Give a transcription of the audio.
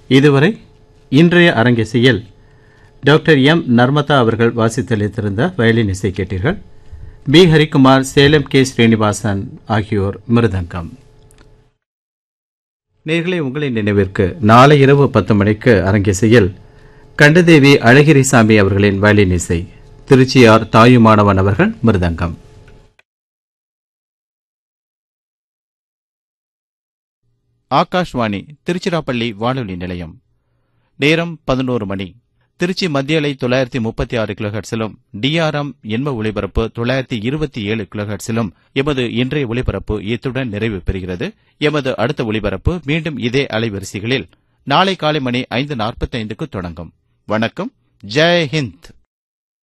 இதுவரை இன்றைய அரங்கிசையில் doctor M Narmada அவர்கள் வாசித்தளித்திருந்த வயலின் இசை கேட்டீர்கள் பி ஹரிக்குமார் சேலம் கே ஸ்ரீனிவாசன் ஆகியோர் மிருதங்கம் நேர்களை உங்களின் நினைவிற்கு நாளை இரவு பத்து மணிக்கு அரங்கிசையில் கண்டதேவி அழகிரிசாமி அவர்களின் வயலின் இசை திருச்சியார் தாயுமானவன் அவர்கள் மிருதங்கம் ஆகாஷ்வாணி திருச்சிராப்பள்ளி வானொலி நிலையம் நேரம் பதினோரு மணி திருச்சி மத்திய அலை தொள்ளாயிரத்தி முப்பத்தி ஆறு கிலோஹெட்ஸிலும் டிஆர்எம் எண்ம ஒலிபரப்பு தொள்ளாயிரத்தி இருபத்தி ஏழு கிலோஹெட்ஸிலும் எமது இன்றைய ஒலிபரப்பு இத்துடன் நிறைவு பெறுகிறது எமது அடுத்த ஒலிபரப்பு மீண்டும் இதே அலைவரிசைகளில் நாளை காலை மணி ஐந்து நாற்பத்தைந்துக்கு தொடங்கும் வணக்கம் ஜெய் ஹிந்த்